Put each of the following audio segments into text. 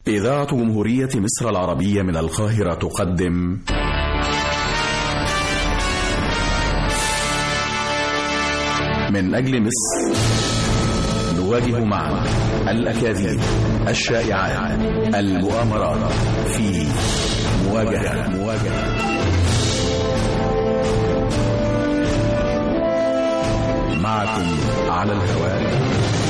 إذاعة جمهورية مصر العربية من القاهرة تقدم من أجل مصر نواجه معا الأكاذيب الشائعات المؤامرات في مواجهة مواجهة معكم على الهواء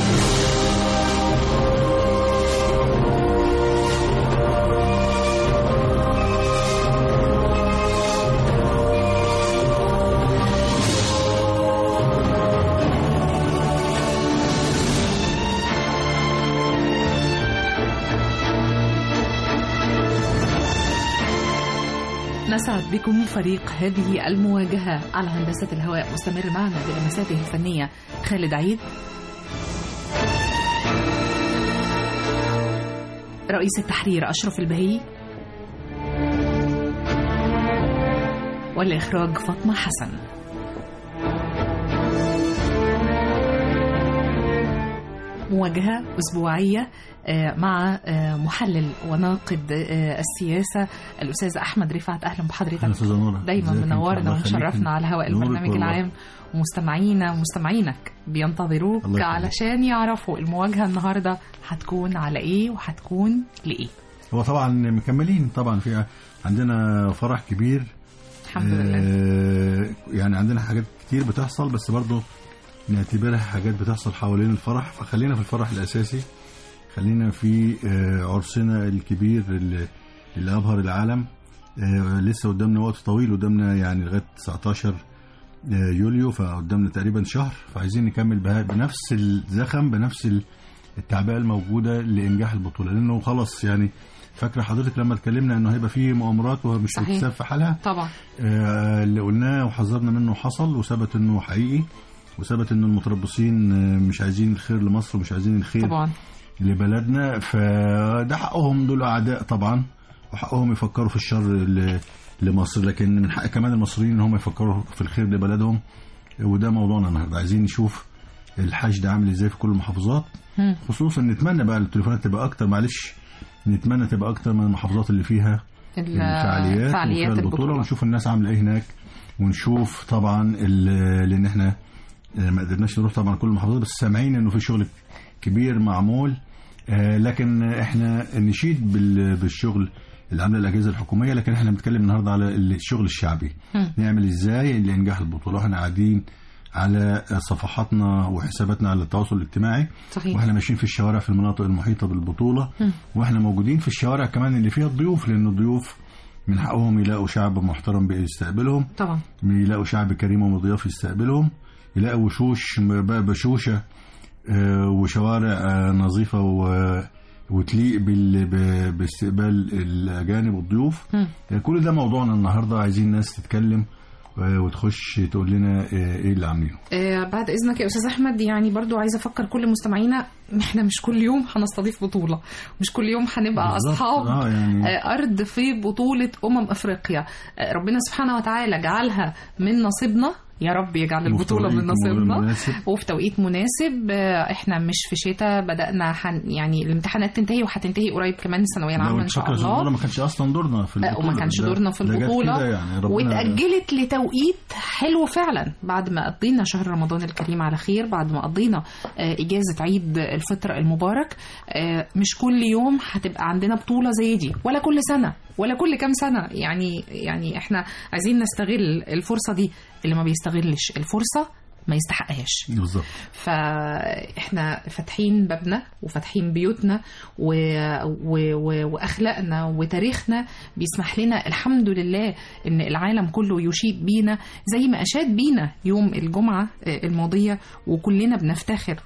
نسعد بكم فريق هذه المواجهة على هندسة الهواء مستمر معنا بلمساته الفنية خالد عيد رئيس التحرير أشرف البهي والإخراج فاطمة حسن مواجهة أسبوعية مع محلل وناقد السياسة الأستاذ أحمد رفعت أهلا بحضرتك دايما منورنا ومشرفنا على هواء البرنامج العام ومستمعينا ومستمعينك بينتظروك علشان يعرفوا المواجهة النهاردة هتكون على إيه وهتكون لإيه هو طبعا مكملين طبعا في عندنا فرح كبير الحمد لله آه يعني عندنا حاجات كتير بتحصل بس برضه نعتبرها حاجات بتحصل حوالين الفرح فخلينا في الفرح الأساسي خلينا في عرسنا الكبير اللي, اللي أبهر العالم لسه قدامنا وقت طويل قدامنا يعني لغاية 19 يوليو فقدامنا تقريبا شهر فعايزين نكمل بنفس الزخم بنفس التعبئة الموجودة لإنجاح البطولة لأنه خلاص يعني فاكرة حضرتك لما اتكلمنا انه هيبقى فيه مؤامرات ومش هتتساب في حالها طبعا آه اللي قلناه وحذرنا منه حصل وثبت انه حقيقي وثبت ان المتربصين مش عايزين الخير لمصر ومش عايزين الخير طبعا لبلدنا فده حقهم دول اعداء طبعا وحقهم يفكروا في الشر لمصر لكن من حق كمان المصريين ان هم يفكروا في الخير لبلدهم وده موضوعنا النهارده عايزين نشوف الحشد عامل ازاي في كل المحافظات خصوصا نتمنى بقى التليفونات تبقى اكتر معلش نتمنى تبقى اكتر من المحافظات اللي فيها الفعاليات فعاليات البطوله ونشوف الناس عامله ايه هناك ونشوف طبعا لان احنا ما قدرناش نروح طبعا كل المحافظات بس سامعين انه في شغل كبير معمول لكن احنا نشيد بالشغل اللي عامله الاجهزه الحكوميه لكن احنا بنتكلم النهارده على الشغل الشعبي م. نعمل ازاي لانجاح البطوله احنا قاعدين على صفحاتنا وحساباتنا على التواصل الاجتماعي صحيح. واحنا ماشيين في الشوارع في المناطق المحيطه بالبطوله م. واحنا موجودين في الشوارع كمان اللي فيها الضيوف لان الضيوف من حقهم يلاقوا شعب محترم بيستقبلهم طبعا يلاقوا شعب كريم ومضياف يستقبلهم يلاقوا وشوش بشوشة وشوارع نظيفة وتليق باستقبال الأجانب والضيوف كل ده موضوعنا النهاردة عايزين ناس تتكلم وتخش تقول لنا ايه اللي عاملينه آه بعد اذنك يا استاذ احمد يعني برضو عايزه افكر كل مستمعينا احنا مش كل يوم هنستضيف بطوله مش كل يوم هنبقى اصحاب آه يعني. آه ارض في بطوله امم افريقيا آه ربنا سبحانه وتعالى جعلها من نصيبنا يا رب يجعل البطولة من نصيبنا وفي توقيت مناسب احنا مش في شتاء بدأنا حن يعني الامتحانات تنتهي وهتنتهي قريب كمان الثانوية العامة ان شاء الله ما كانش اصلا دورنا في البطولة وما كانش دورنا في البطولة يعني واتأجلت لتوقيت حلو فعلا بعد ما قضينا شهر رمضان الكريم على خير بعد ما قضينا اجازة عيد الفطر المبارك مش كل يوم هتبقى عندنا بطولة زي دي ولا كل سنة ولا كل كام سنة يعني يعني احنا عايزين نستغل الفرصة دي اللي ما بيستغلش الفرصة ما يستحقهاش بالظبط فاحنا فاتحين بابنا وفاتحين بيوتنا و... و... و... واخلاقنا وتاريخنا بيسمح لنا الحمد لله ان العالم كله يشيد بينا زي ما اشاد بينا يوم الجمعه الماضيه وكلنا بنفتخر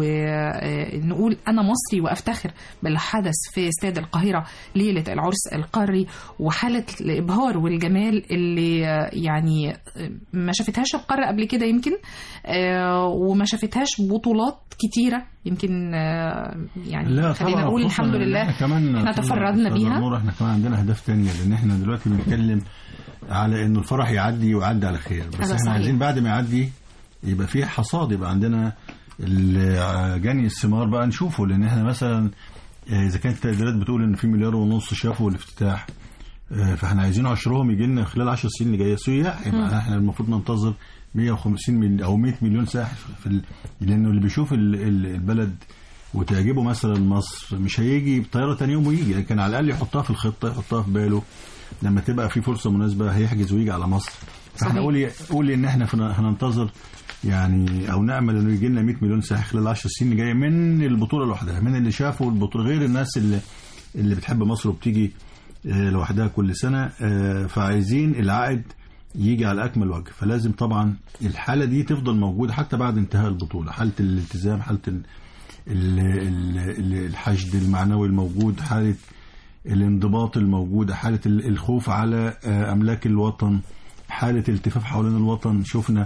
ونقول انا مصري وافتخر باللي حدث في استاد القاهره ليله العرس القاري وحاله الابهار والجمال اللي يعني ما شافتهاش القاره قبل كده يمكن آه وما شافتهاش بطولات كتيره يمكن آه يعني لا خلينا طبعاً، نقول خصوصاً الحمد إن لله احنا كمان احنا تفردنا أستاذ بيها نور احنا كمان عندنا اهداف تانية لان احنا دلوقتي بنتكلم على انه الفرح يعدي ويعدي على خير بس هذا احنا صحيح. عايزين بعد ما يعدي يبقى فيه حصاد يبقى عندنا ال- جني الثمار بقى نشوفه لان احنا مثلا آه، اذا كانت التقديرات بتقول ان في مليار ونص شافوا الافتتاح آه، فاحنا عايزين عشرهم يجي لنا خلال 10 سنين اللي جايه سياح يبقى احنا المفروض ننتظر 150 مليون او 100 مليون سائح في ال... لانه اللي بيشوف ال- ال- البلد وتعجبه مثلا مصر مش هيجي بطياره تاني يوم ويجي لكن على الاقل يحطها في الخطه يحطها في باله لما تبقى في فرصه مناسبه هيحجز ويجي على مصر فاحنا صحيح. قولي قولي ان احنا فن- هننتظر يعني او نامل انه يجي لنا 100 مليون سائح خلال 10 سنين اللي جايه من البطوله لوحدها من اللي شافوا البطوله غير الناس اللي اللي بتحب مصر وبتيجي آه، لوحدها كل سنه آه، فعايزين العائد يجي على اكمل وجه فلازم طبعا الحاله دي تفضل موجوده حتى بعد انتهاء البطوله حاله الالتزام حاله ال- ال- ال- ال- الحشد المعنوي الموجود حاله الانضباط الموجود حاله ال- الخوف على آه، املاك الوطن حاله التفاف حوالين الوطن شفنا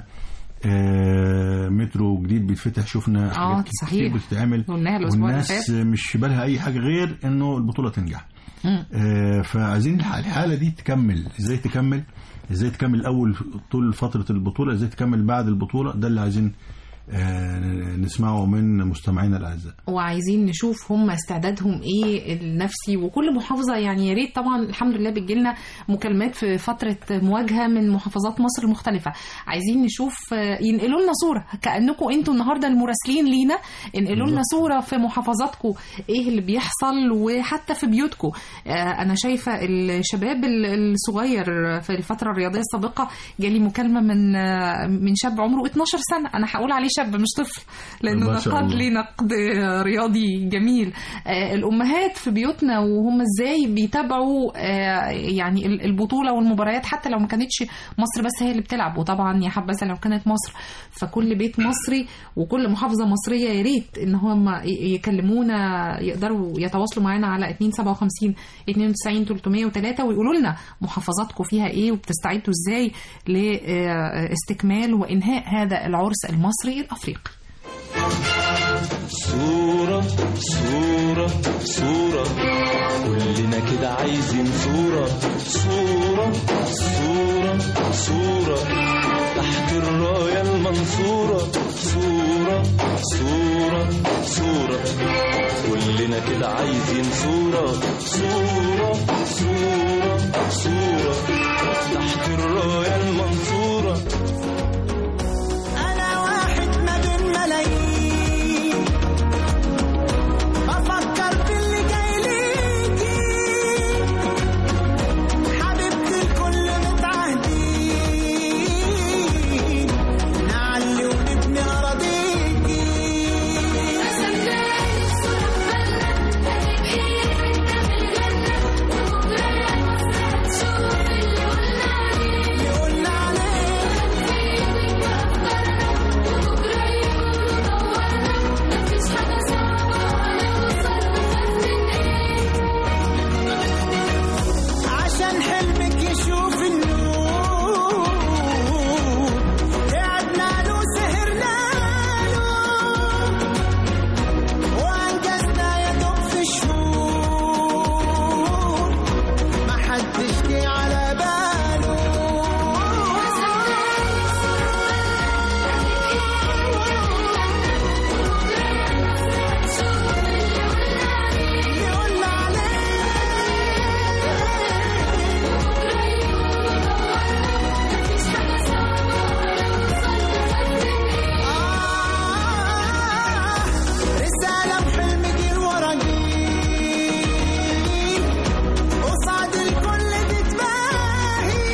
آه، مترو جديد بيتفتح شفنا حاجات كتير صحيح. بتتعمل قلناها الأسبوع اللي والناس فات. مش في بالها اي حاجه غير انه البطوله تنجح مم. آه، فعايزين الح- الحاله دي تكمل ازاي تكمل ازاي تكمل اول طول فتره البطوله ازاي تكمل بعد البطوله ده اللي عايزين آه، نسمعه من مستمعينا الاعزاء وعايزين نشوف هم استعدادهم ايه النفسي وكل محافظه يعني يا ريت طبعا الحمد لله بتجيلنا مكالمات في فتره مواجهه من محافظات مصر المختلفه عايزين نشوف آه، ينقلوا لنا صوره كانكم انتوا النهارده المراسلين لينا انقلوا لنا صوره في محافظاتكم ايه اللي بيحصل وحتى في بيوتكم آه، انا شايفه الشباب ال- الصغير في الفتره الرياضيه السابقه جالي مكالمه من آه، من شاب عمره 12 سنه انا هقول عليه شاب مش طفل لانه ما شاء نقد الله. لي نقد رياضي جميل آه، الامهات في بيوتنا وهم ازاي بيتابعوا آه، يعني ال- البطوله والمباريات حتى لو ما كانتش مصر بس هي اللي بتلعب وطبعا يا حبذا لو كانت مصر فكل بيت مصري وكل محافظه مصريه يا ريت ان هم ي- يكلمونا يقدروا يتواصلوا معانا على 257 92 303 ويقولوا لنا محافظاتكم فيها ايه وبتستعدوا ازاي لاستكمال وانهاء هذا العرس المصري الافريقي صورة صورة صورة كلنا كده عايزين صورة صورة صورة صورة تحت الراية المنصورة صورة صورة صورة كلنا كده عايزين صورة صورة صورة صورة تحت الراية المنصورة أنا واحد ما بين ملايين بفكر في اللي جاي ليكي حبيبتي الكل متعهدين نعلي ونبني أراضيكي اللي قلنا عليه عشان حلمك يشوف النور قعدنا له سهرنا له وانجزنا يا دوب في شهور ما حدش جه على باله اللي قلنا عليه آه رسالة بحلم جيل ورا جيل قصاد الكل تتباهي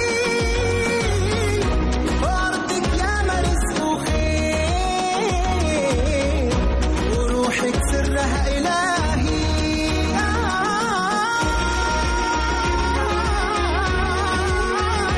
وأرضك ياما رزق وخير وروحك سرها إلهي آه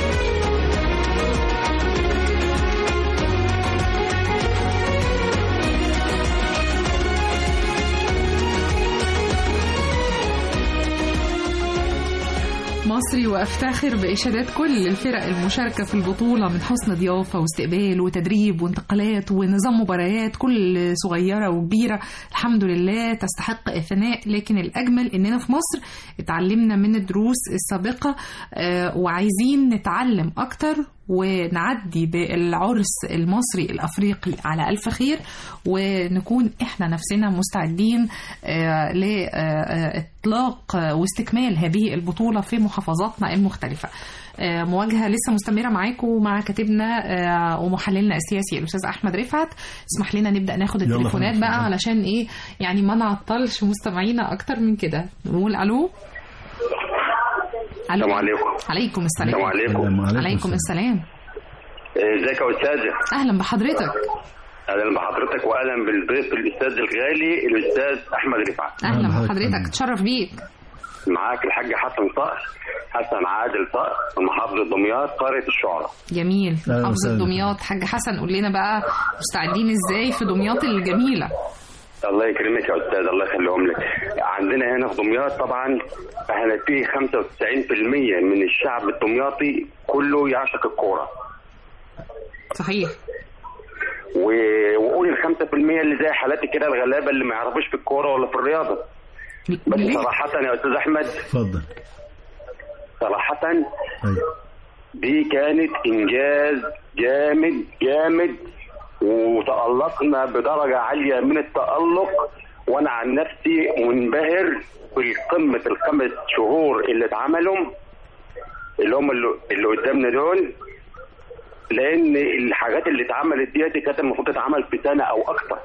مصري وافتخر باشادات كل الفرق المشاركه في البطوله من حسن ضيافه واستقبال وتدريب وانتقالات ونظام مباريات كل صغيره وكبيره الحمد لله تستحق الثناء لكن الاجمل اننا في مصر اتعلمنا من الدروس السابقه آه، وعايزين نتعلم اكتر ونعدي بالعرس المصري الأفريقي على ألف خير ونكون إحنا نفسنا مستعدين آه، لإطلاق آه، واستكمال هذه البطولة في محافظاتنا المختلفة آه، مواجهة لسه مستمرة معاكم مع كاتبنا آه، ومحللنا السياسي الأستاذ أحمد رفعت اسمح لنا نبدأ ناخد يلا التليفونات خلاص. بقى علشان إيه يعني ما نعطلش مستمعينا أكتر من كده نقول ألو ألو السلام عليكم عليكم السلام السلام عليكم السلام عليكم السلام إيه، ازيك يا استاذه أهلا بحضرتك اهلا بحضرتك واهلا بالضيف الاستاذ الغالي الاستاذ احمد رفعت أهلا أهلا بحضرتك بحضرتك. تشرف بيك معاك الحاج حسن صقر حسن عادل صقر من محافظه دمياط قريه الشعراء جميل أهلا محافظة وسهلا. دمياط حاج حسن قول لنا بقى مستعدين إزاي في دمياط الجميلة الله يكرمك يا استاذ الله يخليهم لك عندنا هنا في دمياط طبعا احنا في 95% من الشعب الدمياطي كله يعشق الكوره صحيح و- وقول ال 5% اللي زي حالاتي كده الغلابه اللي ما يعرفوش في الكوره ولا في الرياضه بس ليه؟ صراحه يا استاذ احمد اتفضل صراحه ايوه دي كانت انجاز جامد جامد وتألقنا بدرجة عالية من التألق وانا عن نفسي منبهر بالقمة الخمس شهور اللي اتعملوا اللي هم اللي, اللي قدامنا دول لان الحاجات اللي اتعملت ديت كانت المفروض تتعمل في سنة او اكتر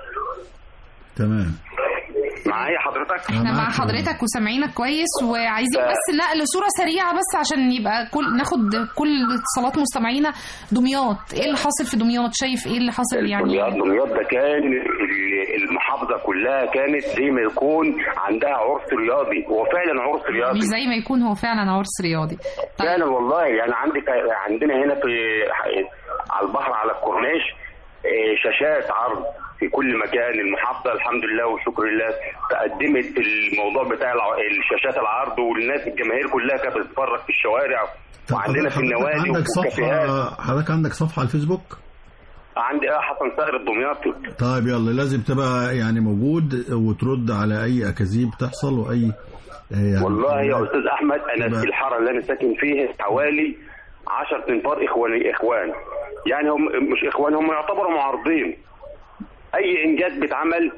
تمام معايا حضرتك احنا أنا مع معاك. حضرتك وسامعينك كويس وعايزين ف- بس نقل صورة سريعة بس عشان يبقى كل ناخد كل اتصالات مستمعينا دمياط ايه اللي حاصل في دمياط شايف ايه اللي حاصل يعني دمياط دمياط ده كان ال- المحافظة كلها كانت زي ما يكون عندها عرس رياضي هو فعلا عرس رياضي مش زي ما يكون هو فعلا عرس رياضي طيب فعلا والله يعني عندك عندنا هنا في على البحر على الكورنيش آه، شاشات عرض في كل مكان المحافظه الحمد لله والشكر لله تقدمت الموضوع بتاع الع- الشاشات العرض والناس الجماهير كلها كانت بتتفرج في الشوارع طب وعندنا حضرتك- في النوادي حضرتك عندك والكافيهات صفحه حضرتك عندك صفحه على الفيسبوك عندي اه حسن صقر الدمياطي طيب يلا لازم تبقى يعني موجود وترد على اي اكاذيب تحصل واي آه، يعني والله يا استاذ احمد انا يبقى- في الحاره اللي انا ساكن فيها حوالي 10 تنفار اخواني اخوان يعني هم مش اخوان هم يعتبروا معارضين اي انجاز بيتعمل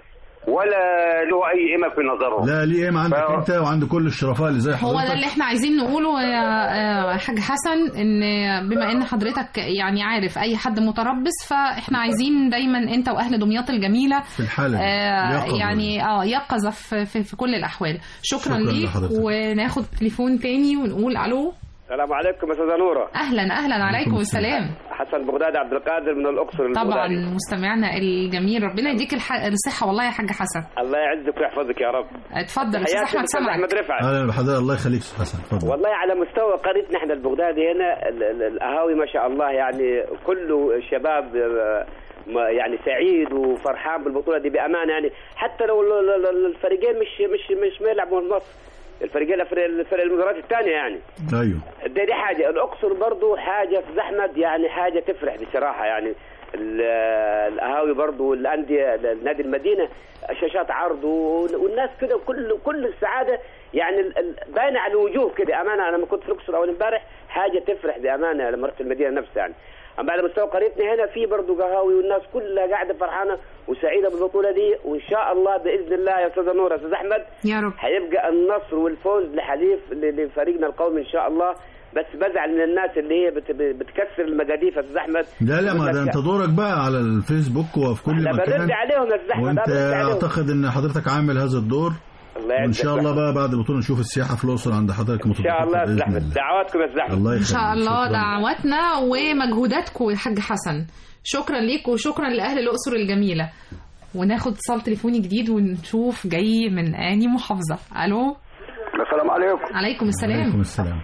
ولا له اي قيمه في نظرهم لا ليه ايه عندك ف- انت وعند كل الشرفاء اللي زي هو حضرتك ده اللي احنا عايزين نقوله يا آه، حاج حسن ان بما ان حضرتك يعني عارف اي حد متربص فاحنا عايزين دايما انت واهل دمياط الجميله في الحاله دي. آه يقظة. يعني اه يقظه في, في, في كل الاحوال شكرا, شكراً ليك لحضرتك. وناخد تليفون تاني ونقول الو السلام عليكم يا استاذه نوره اهلا اهلا عليكم السلام حسن بغداد عبد القادر من الاقصر طبعا البغدادي. مستمعنا الجميل ربنا يديك الح... الصحه والله يا حاج حسن الله يعزك ويحفظك يا رب اتفضل استاذ حياتي احمد الاستاذ سمعك احمد رفعت اهلا بحضرتك الله يخليك أستاذ حسن اتفضل والله على مستوى قريتنا احنا البغدادي هنا ال- ال- القهاوي ما شاء الله يعني كله شباب آه، ما- يعني سعيد وفرحان بالبطوله دي بامانه يعني حتى لو ال- ال- ال- الفريقين مش مش مش ما يلعبوا في مصر الفريقين الفريق الفريق المباريات الثانيه يعني ايوه دي, دي حاجه الاقصر برضو حاجه في زحمه يعني حاجه تفرح بصراحه يعني ال- القهاوي برضو الانديه نادي المدينه شاشات عرض و- والناس كده كل كل السعاده يعني ال- ال- باينه على الوجوه كده امانه انا لما كنت في الاقصر اول امبارح حاجه تفرح بامانه لما رحت المدينه نفسها يعني اما على مستوى قريتنا هنا في برضو قهاوي والناس كلها قاعده فرحانه وسعيده بالبطوله دي وان شاء الله باذن الله يا استاذ نور يا استاذ احمد يا رب هيبقى النصر والفوز لحليف ل- لفريقنا القومي ان شاء الله بس بزعل من الناس اللي هي بت- بتكسر المجاديف يا استاذ احمد لا لا ما ده انت دورك بقى على الفيسبوك وفي كل انا مكان برد عليهم يا استاذ احمد وانت أنا برد عليهم. اعتقد ان حضرتك عامل هذا الدور الله وان يعزك شاء الله يا بقى بعد البطوله نشوف السياحه في الاقصر عند حضرتك ان شاء الله يا استاذ بإذن احمد الله. دعواتكم يا استاذ احمد الله ان يخليك شاء الله شكراً. دعواتنا ومجهوداتكم يا حاج حسن شكرا ليك وشكرا لاهل الاقصر الجميله وناخد اتصال تليفوني جديد ونشوف جاي من اني محافظه الو السلام عليكم عليكم عليكم السلام السلام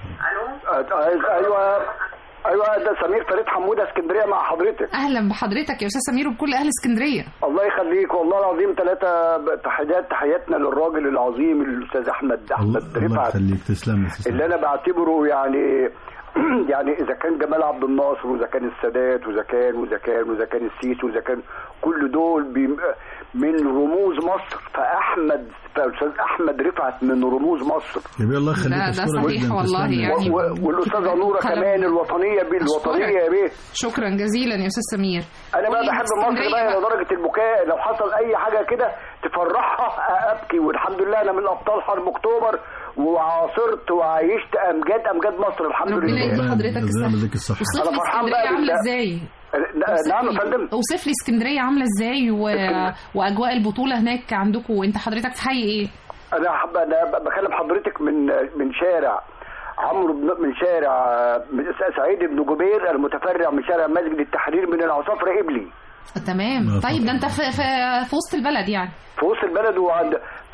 ايوه ايوه ده سمير فريد حموده اسكندريه مع حضرتك اهلا بحضرتك يا استاذ سمير وبكل اهل اسكندريه الله يخليك والله العظيم ثلاثه تحيات تحياتنا للراجل العظيم الاستاذ احمد الله احمد الله رفعت يخليك تسلم يا أستاذ اللي انا بعتبره يعني يعني اذا كان جمال عبد الناصر واذا كان السادات واذا كان واذا كان واذا كان السيسي واذا كان كل دول بي من رموز مصر فاحمد فالاستاذ احمد رفعت من رموز مصر يبقى الله يخليك ده- ده أشكرك صحيح جداً، والله تسلم لي. يعني. و- و- والاستاذه نوره كلام- كمان الوطنيه بيه الوطنيه يا بيه شكرا جزيلا يا استاذ سمير انا بقى قولي بحب اسكندرية مصر بقى بقى. لدرجه البكاء لو حصل اي حاجه كده تفرحها ابكي والحمد لله انا من ابطال حرب اكتوبر وعاصرت وعايشت امجاد امجاد مصر الحمد ربنا لله يديك حضرتك ربنا الصحة يديك الصحة. وصف أنا لي فرحان اسكندرية بقى عاملة بالله. ازاي ن- نعم يا فندم اوصف لي اسكندرية عاملة ازاي و... واجواء البطولة هناك عندكم وانت حضرتك في حي ايه انا حب انا ب- بكلم حضرتك من من شارع عمرو بن من شارع من سعيد بن جبير المتفرع من شارع مسجد التحرير من العصافره قبلي تمام ما طيب ده فضل. انت في, في, في وسط البلد يعني في وسط البلد وعند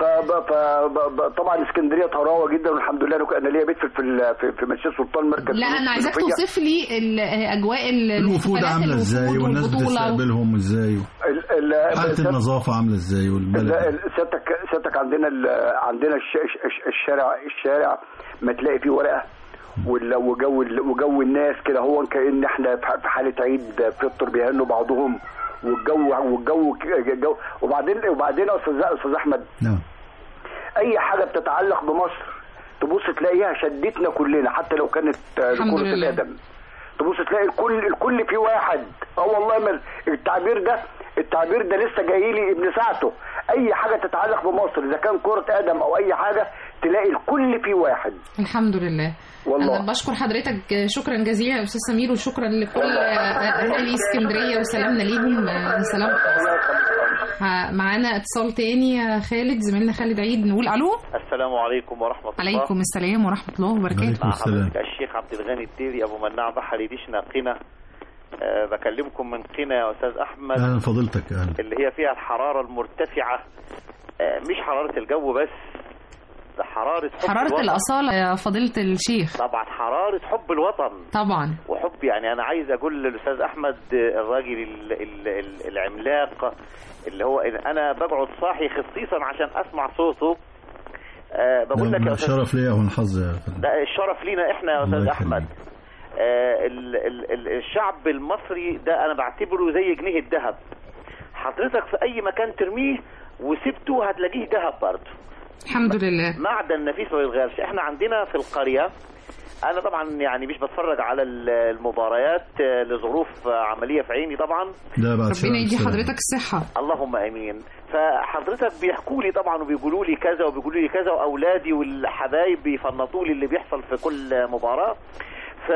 فطبعا اسكندريه طراوه جدا والحمد لله انا ليا بيت في في في, في مسجد سلطان مركز لا فلوس انا عايزاك منوفية. توصف لي ال- اجواء ال- الوفود الاحتفالات عاملة ازاي الوفود والناس والبطولة و- بتستقبلهم ازاي ال- ال- حالة سيادة- النظافة عاملة ازاي والبلد ال- سيادتك سيادتك عندنا ال- عندنا الش- الش- الشارع الشارع ما تلاقي فيه ورقه وال- وجو ال- وجو الناس كده هو كان احنا في في حاله عيد فطر بيهنوا بعضهم والجو والجو جو وبعدين وبعدين يا استاذ استاذ احمد نعم اي حاجه بتتعلق بمصر تبص تلاقيها شدتنا كلنا حتى لو كانت آه، الحمد كرة لله. القدم تبص تلاقي الكل الكل في واحد اه والله ما التعبير ده التعبير ده لسه جاي لي ابن ساعته اي حاجه تتعلق بمصر اذا كان كره قدم او اي حاجه تلاقي الكل في واحد الحمد لله والله. انا بشكر حضرتك شكرا جزيلا يا استاذ سمير وشكرا لكل اهالي اسكندريه وسلامنا ليهم آه، سلام ها- معانا اتصال تاني يا خالد زميلنا خالد عيد نقول الو السلام عليكم ورحمة الله عليكم السلام ورحمه الله وبركاته عليكم مع السلام حضرتك الشيخ عبد الغني الديري أبو مناع بحري ديشنا قنا أه بكلمكم من قنا يا أستاذ أحمد اهلا فضيلتك اهلا اللي هي فيها الحرارة المرتفعة أه مش حرارة الجو بس ده حرارة حب حراره الوطن. الاصاله يا فضيله الشيخ طبعا حرارة حب الوطن طبعا وحب يعني انا عايز اقول للاستاذ احمد الراجل ال ال ال العملاق اللي هو إن انا بقعد صاحي خصيصا عشان اسمع صوته أه بقول لك يا ده استاذ شرف ليا والحظ يا فندم ده الشرف لينا احنا يا الله استاذ يخليك. احمد آه ال ال ال الشعب المصري ده انا بعتبره زي جنيه الذهب حضرتك في اي مكان ترميه وسبته هتلاقيه ذهب برضه الحمد لله معدن نفيس ما يتغيرش احنا عندنا في القريه انا طبعا يعني مش بتفرج على ال- المباريات آه، لظروف آه، عمليه في عيني طبعا لا بعد شر ربنا يدي السلام. حضرتك الصحه اللهم امين فحضرتك بيحكوا لي طبعا وبيقولوا لي كذا وبيقولوا لي كذا واولادي والحبايب بيفنطوا لي اللي بيحصل في كل مباراه ف...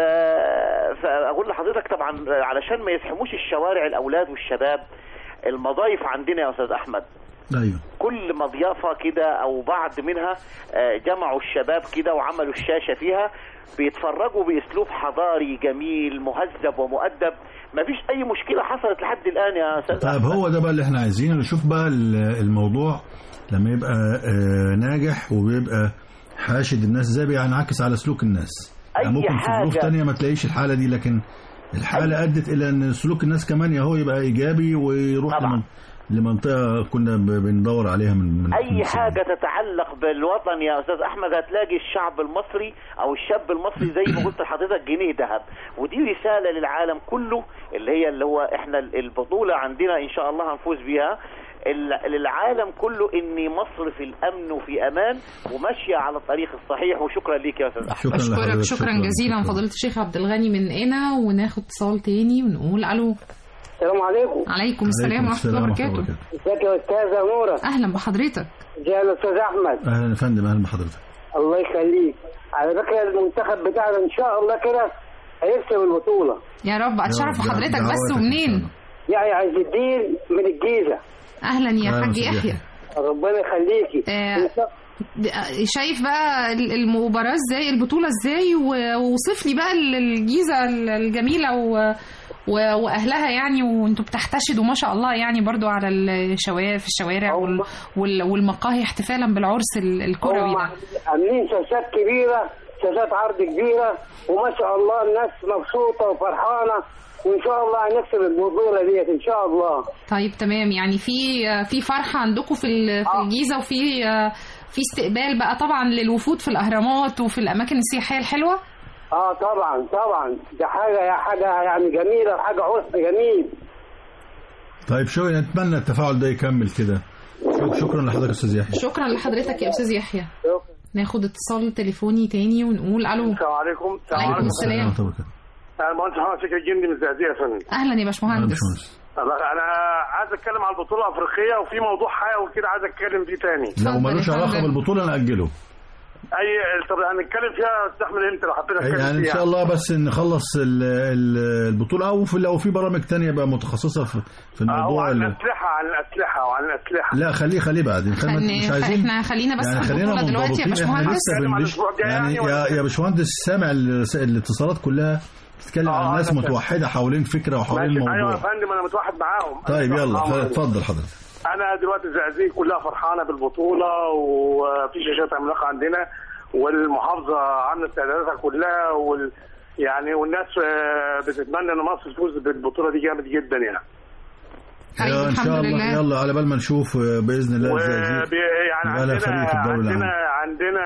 فاقول لحضرتك طبعا علشان ما يزحموش الشوارع الاولاد والشباب المضايف عندنا يا استاذ احمد ايوه كل مضيافة كده أو بعض منها آه، جمعوا الشباب كده وعملوا الشاشة فيها بيتفرجوا بأسلوب حضاري جميل مهذب ومؤدب مفيش أي مشكلة حصلت لحد الآن يا أستاذ طيب أحمد. هو ده بقى اللي احنا عايزينه نشوف بقى ال- الموضوع لما يبقى آه، ناجح وبيبقى حاشد الناس ازاي بينعكس على سلوك الناس أي يعني ممكن في ظروف حاجة. تانية ما تلاقيش الحالة دي لكن الحالة أدت إلى أن سلوك الناس كمان يا هو يبقى إيجابي ويروح طبعا. لمن لمنطقة كنا ب- بندور عليها من من أي من حاجة تتعلق بالوطن يا أستاذ أحمد هتلاقي الشعب المصري أو الشاب المصري زي ما قلت لحضرتك جنيه ذهب ودي رسالة للعالم كله اللي هي اللي هو إحنا البطولة عندنا إن شاء الله هنفوز بيها ال- للعالم كله ان مصر في الامن وفي امان وماشيه على الطريق الصحيح وشكرا ليك يا استاذ احمد شكرا اشكرك لحضرتك شكرا جزيلا شكراً. فضيله الشيخ عبد الغني من هنا وناخد اتصال تاني ونقول الو السلام عليكم عليكم السلام عليكم ورحمه السلام الله ورحمة الله وبركاته وبركاته. ازيك يا استاذه نوره اهلا بحضرتك ازيك يا استاذ احمد أهلا يا فندم أهلا بحضرتك الله يخليك على فكره المنتخب بتاعنا ان شاء الله كده هيكسب البطوله يا رب اتشرف يا رب، بحضرتك دعواتك بس إن شاء ومنين الله. يعني عز الدين من الجيزه اهلا يا أهلا حاج وسهلا. يحيى ربنا يخليكي آه. إن شاء- د- شايف بقى ال- المباراة ازاي البطولة ازاي و- ووصف لي بقى ال- الجيزة ال- الجميلة و... و... واهلها يعني وانتوا بتحتشدوا ما شاء الله يعني برضو على الشوارع في الشوارع وال... وال... والمقاهي احتفالا بالعرس ال- الكروي هم ده عاملين شاشات كبيره شاشات عرض كبيره وما شاء الله الناس مبسوطه وفرحانه وان شاء الله هنكسب البطوله ديت ان شاء الله طيب تمام يعني في في فرحة عندكم في ال- في آه. الجيزة وفي في استقبال بقى طبعا للوفود في الأهرامات وفي الأماكن السياحية الحلوة اه طبعا طبعا ده حاجه حاجه يعني جميله وحاجه عرف جميل طيب شو نتمنى التفاعل ده يكمل كده شك- شكرا لحضرتك استاذ يحيى شكرا لحضرتك يا استاذ يحيى ناخد اتصال تليفوني تاني ونقول الو السلام عليكم عليكم السلام ورحمة الله وبركاته. انا المهندس محمد فكري الجندي من الزقازيق يا فندم اهلا يا باشمهندس انا عايز اتكلم على البطوله الافريقيه وفي موضوع حيوي كده عايز اتكلم فيه تاني لو ملوش علاقه بالبطوله ناجله اي طب هنتكلم فيها استحمل انت لو حبيت اتكلم يعني ان فيها شاء الله بس نخلص ال- ال- البطوله او في لو في برامج تانية بقى متخصصه في, في آه، الموضوع وعن اللي الاسلحه عن الاسلحه وعن الاسلحه لا خليه خليه بعدين خلينا خلي- مش عايزين احنا خلينا بس يعني في خلينا البطولة دلوقتي يا منضبطين احنا باشمهندس لسه بنبش يعني يا يا باشمهندس سامع ال- الاتصالات كلها بتتكلم عن ناس أنا متوحده حوالين فكره وحوالين ماشي. ايوه يا الموضوع فندم انا متوحد معاهم طيب أنا يلا متوحد معاهم. اتفضل حضرتك انا دلوقتي الزقازيق كلها فرحانه بالبطوله وفي شاشات عملاقه عندنا والمحافظه عامله استعداداتها كلها وال يعني والناس آه، بتتمنى ان مصر تفوز بالبطوله دي جامد جدا يعني يا ان شاء الله يلا على بال ما نشوف آه، باذن الله الزقازيق وبي يعني يبقى لها عندنا فريق في الدوري عندنا العام عندنا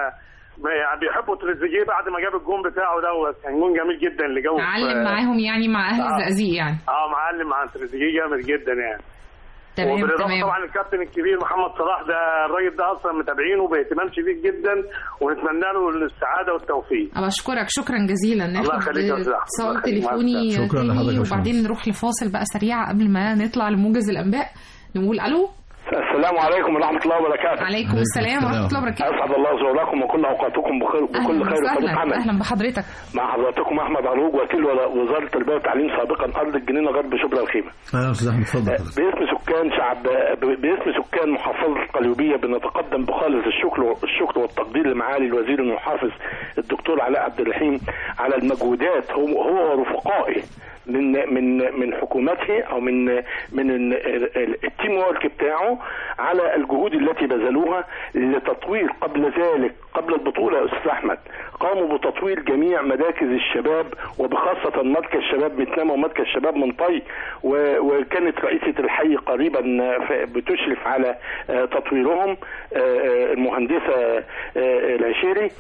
يعني بيحبوا تريزيجيه بعد ما جاب الجون بتاعه دوت كان جون جميل جدا اللي جابه في- علم معاهم يعني مع اهل آه. الزقازيق يعني اه معلم مع تريزيجيه جامد جدا يعني تمام وبالاضافه تمام طبعا الكابتن الكبير محمد صلاح ده الراجل ده اصلا متابعينه باهتمام شديد جدا ونتمنى له السعاده والتوفيق بشكرك شكرا جزيلا الله ناخد يخليك يا أستاذ أحمد. الله اتصال يخليك. تليفوني مع السلامة. شكراً تاني لحضرتك يا وبعدين نروح لفاصل بقى سريع قبل ما نطلع لموجز الانباء نقول الو السلام عليكم ورحمة الله وبركاته عليكم السلام ورحمه الله وبركاته أسعد الله زوركم وكل أوقاتكم بخير وكل خير وفضل اهلا عمل اهلا بحضرتك مع حضراتكم أحمد عروج وكيل وزارة التربية والتعليم سابقا أرض الجنينة غرب شبرا الخيمة اهلا استاذ احمد اتفضل حضرتك. باسم سكان شعب باسم سكان محافظة القليوبية بنتقدم بخالص الشكر الشكر والتقدير لمعالي الوزير المحافظ الدكتور علاء عبد الرحيم على المجهودات هو هو ورفقائه من من من حكومته او من من ال- ال- التيم وورك بتاعه على الجهود التي بذلوها لتطوير قبل ذلك قبل البطوله يا استاذ احمد قاموا بتطوير جميع مراكز الشباب وبخاصه مركز شباب متنامه ومركز شباب منطي و- وكانت رئيسه الحي قريبا ف- بتشرف على آه، تطويرهم آه، آه، المهندسه آه، العشيري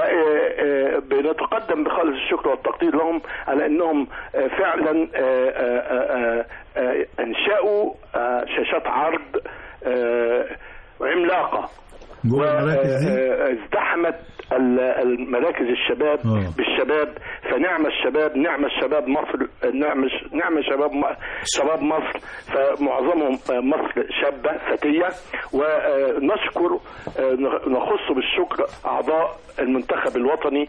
فبنتقدم بخالص الشكر والتقدير لهم على انهم آه، فعلا آه، آه، آه، آه، انشأوا آه، شاشات عرض آه، عملاقه جوه المراكز دي آه، ازدحمت ال- المراكز الشباب آه. بالشباب فنعم الشباب نعم الشباب مصر نعم ش- نعم شباب م- شباب مصر فمعظمهم آه، مصر شابة فتية ونشكر آه، نخص بالشكر أعضاء المنتخب الوطني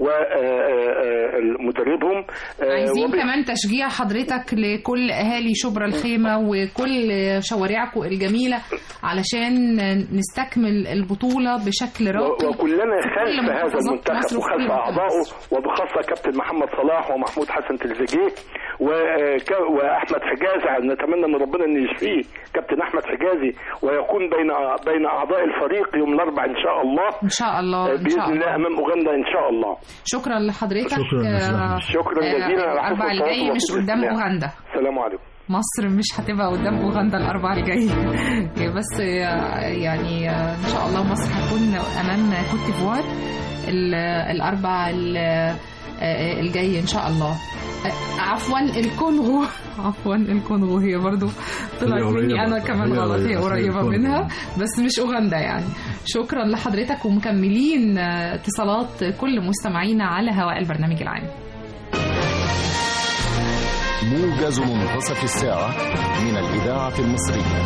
ومدربهم عايزين كمان تشجيع حضرتك لكل اهالي شبرا الخيمه وكل شوارعكم الجميله علشان نستكمل البطوله بشكل راقي وكلنا في كل خلف هذا محافظات المنتخب مصر وفي كل وخلف مكان. اعضائه وبخاصه كابتن محمد صلاح ومحمود حسن تريزيجيه وك- واحمد حجازي نتمنى من ربنا ان يشفيه كابتن احمد حجازي ويكون بين بين اعضاء الفريق يوم الاربعاء ان شاء الله ان شاء الله ان باذن شاء الله الله امام اوغندا ان شاء الله شكرا لحضرتك شكراً يا أستاذ آه، أحمد. شكراً جزيلاً على حسن الاربع التواصل الجاي مش وحسن قدام الاستماع. اوغندا السلام عليكم مصر مش هتبقى قدام اوغندا الاربع الجاي بس آه، يعني آه، ان شاء الله مصر هتكون امام كوت ديفوار ال- الاربع ال- آه، الجاي ان شاء الله آه، عفوا الكونغو عفوا الكونغو هي برضو طلعت هي مني قريبة. انا كمان هي غلط هي قريبة. قريبه الكونغو. منها بس مش اوغندا يعني شكرا لحضرتك ومكملين آه، اتصالات كل مستمعينا على هواء البرنامج العام موجز منتصف الساعة من الإذاعة المصرية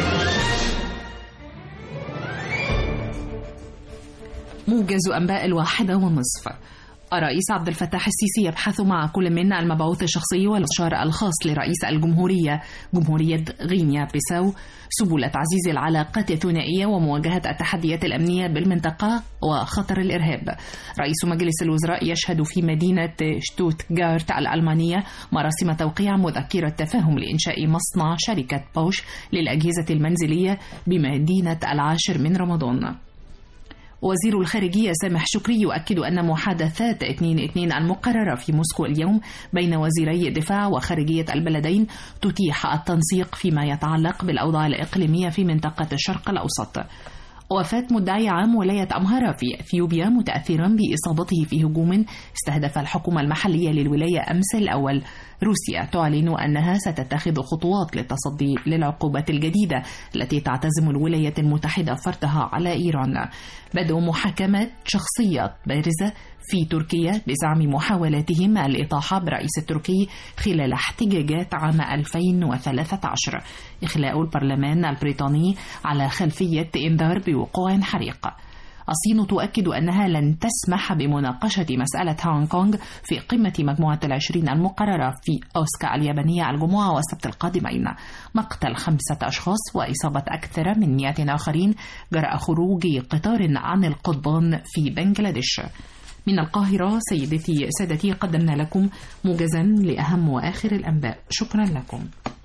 موجز أنباء الواحدة والنصف الرئيس عبد الفتاح السيسي يبحث مع كل منا المبعوث الشخصي والمستشار الخاص لرئيس الجمهورية جمهورية غينيا بيساو سبل تعزيز العلاقات الثنائية ومواجهة التحديات الأمنية بالمنطقة وخطر الإرهاب رئيس مجلس الوزراء يشهد في مدينة شتوتغارت الألمانية مراسم توقيع مذكرة تفاهم لإنشاء مصنع شركة بوش للأجهزة المنزلية بمدينة العاشر من رمضان وزير الخارجية سامح شكري يؤكد أن محادثات 2-2 المقررة في موسكو اليوم بين وزيري الدفاع وخارجية البلدين تتيح التنسيق فيما يتعلق بالأوضاع الإقليمية في منطقة الشرق الأوسط وفاة مدعي عام ولاية أمهرة في أثيوبيا متأثرا بإصابته في هجوم استهدف الحكومة المحلية للولاية أمس الأول روسيا تعلن أنها ستتخذ خطوات للتصدي للعقوبات الجديدة التي تعتزم الولايات المتحدة فرضها على إيران بدء محاكمات شخصيات بارزة في تركيا بزعم محاولاتهم الإطاحة برئيس التركي خلال احتجاجات عام 2013 إخلاء البرلمان البريطاني على خلفية إنذار بوقوع حريق الصين تؤكد أنها لن تسمح بمناقشة مسألة هونغ كونغ في قمة مجموعة العشرين المقررة في أوسكا اليابانية الجمعة والسبت القادمين مقتل خمسة أشخاص وإصابة أكثر من مئة آخرين جراء خروج قطار عن القضبان في بنجلاديش من القاهرة سيدتي سادتي قدمنا لكم موجزا لأهم وآخر الأنباء شكرا لكم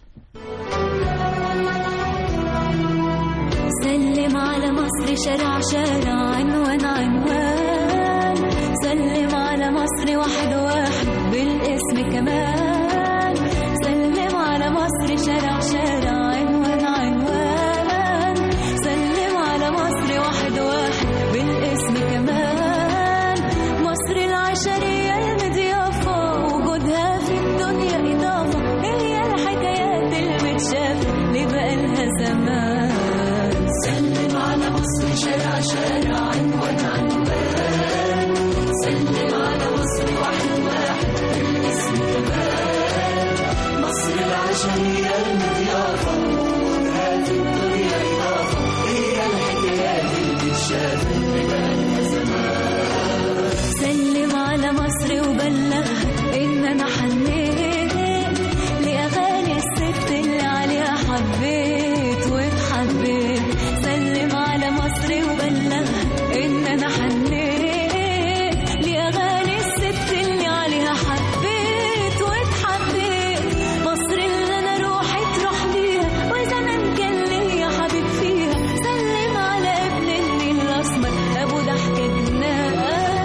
سلم على مصر شارع شارع عنوان عنوان سلم على مصر واحد واحد بالاسم كمان سلم على مصر شارع شارع عنوان عنوان سلم على مصر واحد واحد بالاسم كمان مصر العشرية المضيافة وجودها في الدنيا إضافة هي الحكايات المتشافة اللي بقالها زمان سلم على مصر شارع شارع عنوان عنوان سلم على مصر واحد واحد بالاسم كمان مصر العشرية المضيافة وجودها في الدنيا إضافة هي الحكايات اللي بتشاف اللي بقالها زمان سلم على مصر وبلغها إن أنا حنيت لأغاني الست اللي عليها حبيت واتحبيت سلم على مصر وبلغها إن أنا حنيت لأغاني الست اللي عليها حبيت واتحبيت مصر اللي أنا روحي تروح بيها وزمان كان ليا حبيب فيها سلم على ابن النيل الأسمر أبو ضحكة جنان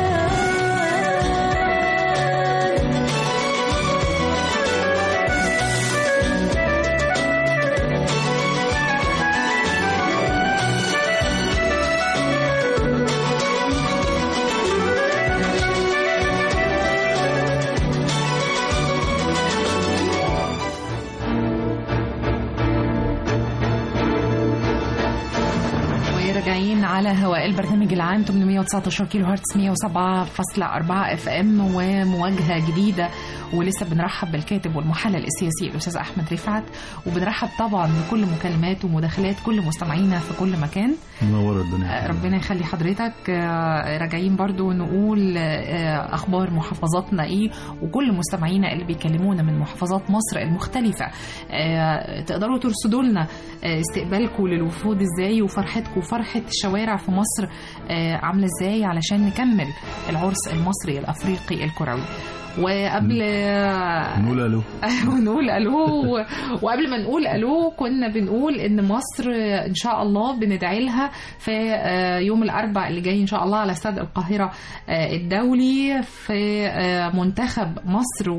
وراجعين على هواء البرنامج العام 819 كيلو هرتز 107.4 اف ام ومواجهه جديده ولسه بنرحب بالكاتب والمحلل السياسي الاستاذ احمد رفعت وبنرحب طبعا بكل مكالمات ومداخلات كل مستمعينا في كل مكان منور الدنيا ربنا يخلي حضرتك آه، راجعين برضو نقول آه، اخبار محافظاتنا ايه وكل مستمعينا اللي بيكلمونا من محافظات مصر المختلفه آه، تقدروا ترصدوا لنا آه، استقبالكم للوفود ازاي وفرحتكم وفرحه الشوارع في مصر آه، عامله ازاي علشان نكمل العرس المصري الافريقي الكروي وقبل نقول الو ونقول الو وقبل ما نقول الو كنا بنقول ان مصر ان شاء الله بندعي لها في آه، يوم الاربعاء اللي جاي ان شاء الله على استاد القاهره آه، الدولي في آه، منتخب مصر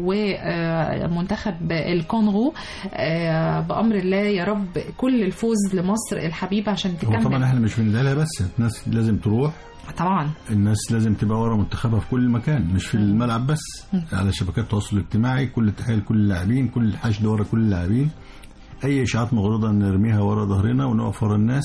ومنتخب الكونغو آه، بامر الله يا رب كل الفوز لمصر الحبيبه عشان هو طبعا تكمل احنا مش بندعي لها بس الناس لازم تروح طبعا الناس لازم تبقى ورا منتخبها في كل مكان مش في الملعب بس على شبكات التواصل الاجتماعي كل التحيه لكل اللاعبين كل الحشد ورا كل اللاعبين اي اشاعات مغرضه نرميها ورا ظهرنا ونقف ورا الناس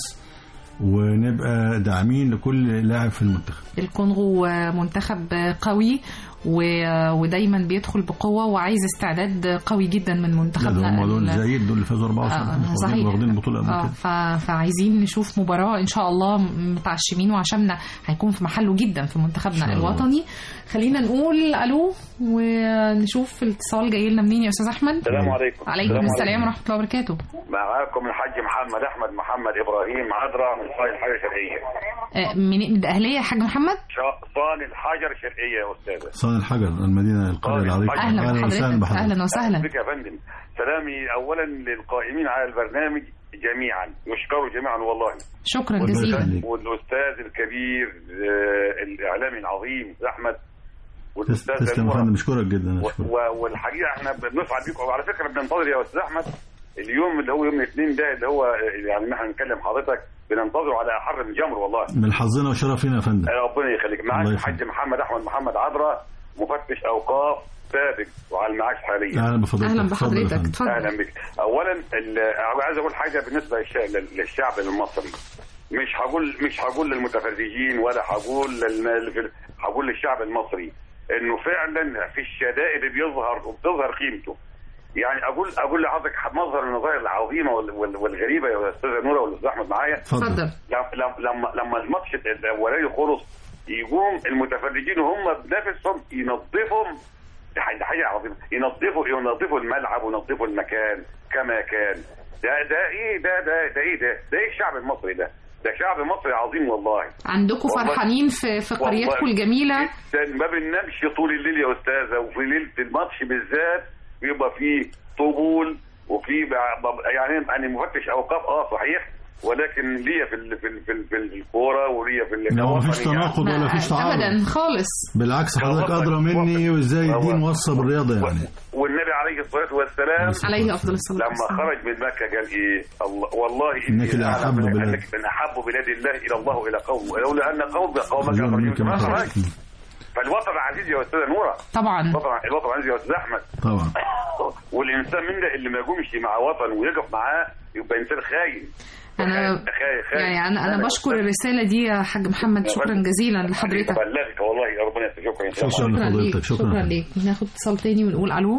ونبقى داعمين لكل لاعب في المنتخب الكونغو منتخب قوي و- ودايما بيدخل بقوه وعايز استعداد قوي جدا من لا ده منتخبنا هم دول ال- زايد دول اللي فازوا 24 آه، واخدين- صحيح. واخدين البطوله قبل اه كده ف- فعايزين نشوف مباراة إن شاء الله متعشمين وعشمنا هيكون في محله جدا في منتخبنا شاء الله. الوطني خلينا نقول ألو ونشوف الاتصال جاي لنا منين يا أستاذ أحمد السلام عليكم عليكم السلام ورحمة الله وبركاته معاكم الحاج محمد احمد محمد ابراهيم عذرا من صايل الحجر الشرقيه آه، من من الأهلية يا حاج محمد شا- صان الحجر الشرقيه يا استاذه صان الحجر المدينه القريه العريقه أهلا وسهلا بحضرتك بحضرتك أهلا وسهلا بك يا فندم سلامي اولا للقائمين على البرنامج جميعا يشكروا جميعا والله شكرا ربنا جزيلا يخليك. والاستاذ الكبير آه، الاعلامي العظيم احمد والاستاذ تسلم يا أنور. فندم اشكرك جدا و- اشكرك و- والحقيقه احنا بنسعد بيكم وعلى فكره بننتظر يا استاذ احمد اليوم اللي هو يوم الاثنين ده اللي هو يعني ان احنا نكلم حضرتك بننتظره على احر من جمر والله من حظنا وشرفنا يا فندم ربنا يخليك الله معاك يخليك. الحاج محمد احمد محمد عذرا مفتش اوقاف سابق وعلى المعاش حاليا اهلا بفضيلتك أهلا اتفضل يا بحضرتك فندم. اتفضل اهلا بك اولا ال- عايز اقول حاجه بالنسبه للش- لل- للشعب المصري مش هقول مش هقول للمتفرجين ولا هقول لل- هقول للشعب المصري انه فعلا في الشدائد بيظهر وبتظهر قيمته يعني اقول اقول لحضرتك مظهر من المظاهر العظيمه وال- وال- والغريبه يا استاذه نوره والاستاذ احمد معايا اتفضل لما لما لما الماتش الاولاني خلص يقوم المتفرجين وهم بنفسهم ينظفوا دي حاجه دي حاجه عظيمه ينظفوا ينظفوا الملعب وينظفوا المكان كما كان ده ده ايه ده ده ده ايه ده ده ايه الشعب المصري ده ده شعب مصري عظيم والله عندكم والله- فرحانين في في والله قريتكم الجميلة جداً ما بننامش طول الليل يا استاذه وفي ليله الماتش بالذات بيبقى فيه طبول وفي بع- بع- يعني يعني مفتش اوقاف اه صحيح ولكن ليا في ال- في ال- في ال- في الكوره وليا في ال- لا ما فيش كوطني يعني. تناقض ولا فيش تعارض ابدا خالص بالعكس حضرتك ادرى مني وازاي الدين وصى بالرياضه يعني والنبي عليه الصلاه والسلام عليه افضل الصلاه لما والسلام خرج من مكه قال ايه الله والله إنك إني لأحب أعلم بلاد. انك من احب بلاد الله الى الله الى قوم ولولا ان قوم قومك رجل أخرجوك منك ما ما خرجت خرج. فالوطن عزيز يا استاذه نوره طبعا الوطن الوطن عزيز يا استاذ احمد طبعا والانسان من ده اللي ما يقومش مع وطن ويقف معاه يبقى انسان خاين انا خاين خاين يعني انا انا بشكر الرسالة دي يا حاج محمد شكرا جزيلا لحضرتك بلغك والله ربنا يستر شكرا شكرا شكرا لفضيلتك ليك شكرا شكرا ليك ناخد اتصال تاني ونقول الو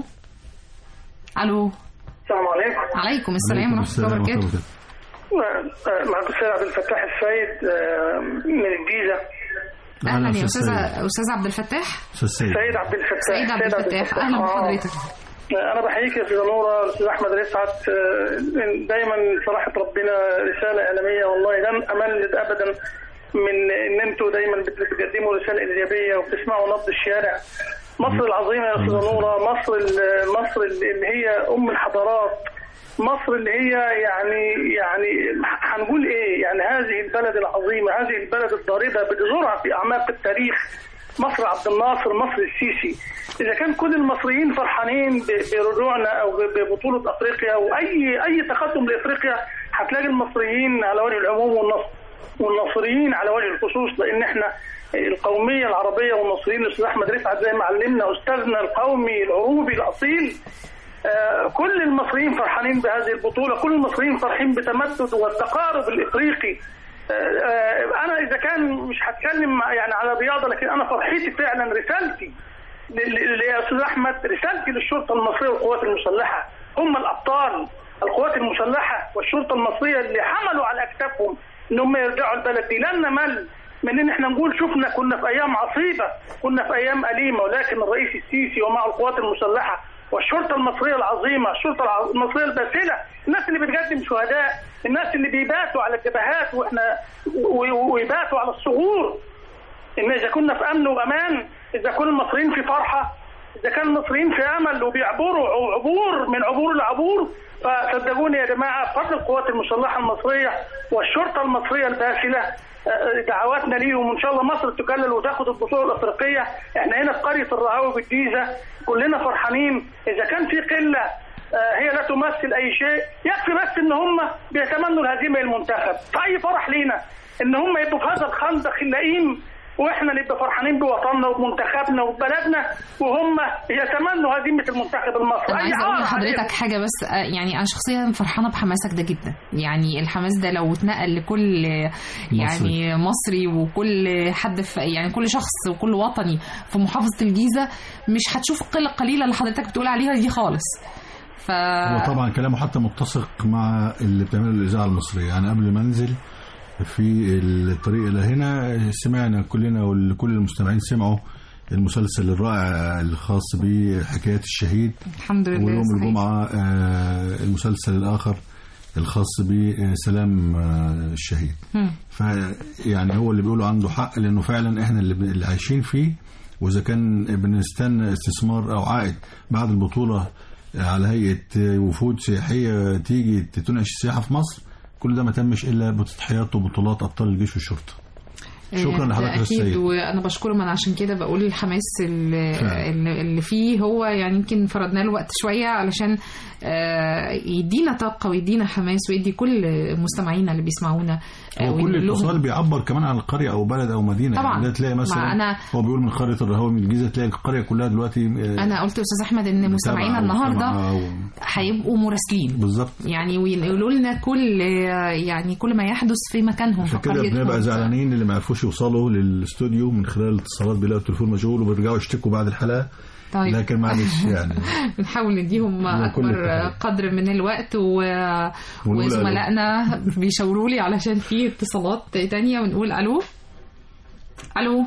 الو السلام عليكم عليكم السلام عليكم ورحمة الله السلام ورحمة الله وبركاته وبركاته. معكم السيد عبد الفتاح السيد آه، من الجيزة اهلا أستاذ يا استاذ سيد. استاذ عبد الفتاح أستاذ سيد سيد عبد الفتاح سيد عبد الفتاح اهلا آه. بحضرتك انا بحييك يا استاذ نوره الاستاذ احمد رفعت آه، دايما صراحه ربنا رساله اعلاميه والله لم امل ابدا من ان انتوا دايما بت- بتقدموا رساله ايجابيه وبتسمعوا نبض الشارع مصر العظيمه يا استاذ نوره مصر ال- مصر اللي هي ام الحضارات مصر اللي هي يعني يعني هنقول ايه يعني هذه البلد العظيمه هذه البلد الضاربه بجذورها في اعماق التاريخ مصر عبد الناصر مصر السيسي اذا كان كل المصريين فرحانين ب- برجوعنا او ب- ببطوله افريقيا واي اي تقدم لافريقيا هتلاقي المصريين على وجه العموم والنصر والناصريين على وجه الخصوص لان احنا القوميه العربيه والناصريين الاستاذ احمد رفعت زي ما علمنا استاذنا القومي العروبي الاصيل آه، كل المصريين فرحانين بهذه البطولة كل المصريين فرحين بتمدد والتقارب الإفريقي آه، آه، أنا إذا كان مش هتكلم مع- يعني على رياضة لكن أنا فرحتي فعلا رسالتي ل- ل- يا أستاذ أحمد رسالتي للشرطة المصرية والقوات المسلحة هم الأبطال القوات المسلحة والشرطة المصرية اللي حملوا على أكتافهم إن هم يرجعوا البلد دي لن نمل من ان احنا نقول شفنا كنا في ايام عصيبه كنا في ايام اليمه ولكن الرئيس السيسي ومع القوات المسلحه والشرطه المصريه العظيمه الشرطه الع- المصريه الباسله الناس اللي بتقدم شهداء الناس اللي بيباتوا على الجبهات واحنا و- و- ويباتوا على الثغور ان اذا كنا في امن وامان اذا كل المصريين في فرحه اذا كان المصريين في امل وبيعبروا عبور من عبور لعبور فصدقوني يا جماعه بفضل القوات المسلحه المصريه والشرطه المصريه الباسله آه، دعواتنا ليهم وان شاء الله مصر تكلل وتاخد البطوله الافريقيه احنا هنا في قريه الرهاوي بالجيزه كلنا فرحانين اذا كان في قله آه، هي لا تمثل اي شيء يكفي بس ان هم بيتمنوا الهزيمه للمنتخب فاي فرح لينا ان هم يبقوا في هذا الخندق اللئيم واحنا نبقى فرحانين بوطننا وبمنتخبنا وببلدنا وهم يتمنوا هزيمه المنتخب المصري انا أي عايزه اقول عار لحضرتك حاجه بس آه، يعني انا شخصيا فرحانه بحماسك ده جدا يعني الحماس ده لو اتنقل لكل يعني مصري وكل حد في يعني كل شخص وكل وطني في محافظه الجيزه مش هتشوف القله القليله اللي حضرتك بتقول عليها دي خالص ف هو طبعا كلامه حتى متسق مع اللي بتعمله الاذاعه المصريه يعني قبل ما انزل في الطريق الى هنا سمعنا كلنا وكل المستمعين سمعوا المسلسل الرائع الخاص بحكايات الشهيد الحمد لله ويوم صحيح. الجمعه آه، المسلسل الاخر الخاص بسلام آه، الشهيد مم. فيعني هو اللي بيقولوا عنده حق لانه فعلا احنا اللي اللي عايشين فيه واذا كان بنستنى استثمار او عائد بعد البطوله على هيئه وفود سياحيه تيجي تنعش السياحه في مصر كل ده ما تمش الا بتضحيات وبطولات ابطال الجيش والشرطه شكرا لحضرتك يا اكيد السيد وانا بشكره من عشان كده بقول الحماس اللي, فعلا. اللي اللي فيه هو يعني يمكن فرضنا له وقت شويه علشان آه، يدينا طاقه ويدينا حماس ويدي كل مستمعينا اللي بيسمعونا آه، هو كل وينقل لهم- اتصال بيعبر كمان عن القريه او بلد او مدينه طبعاً. يعني ده تلاقي ما مثلا أنا- هو بيقول من قريه الرهوه من الجيزه تلاقي القريه كلها دلوقتي آه، انا قلت يا استاذ احمد ان مستمعينا متابعة النهارده ومستمعة هيبقوا مراسلين بالظبط يعني وينقلوا لنا كل يعني كل ما يحدث في مكانهم في عشان كده قريتهم بنبقى زعلانين اللي ما عرفوش يوصلوا للاستوديو من خلال الاتصالات بيلاقوا التليفون مشغول وبيرجعوا يشتكوا بعد الحلقه طيب. لكن معلش يعني بنحاول نديهم من كل اكبر التحية. قدر من الوقت و... ونقول وزملائنا بيشاوروا لي علشان في اتصالات تانية ونقول الو الو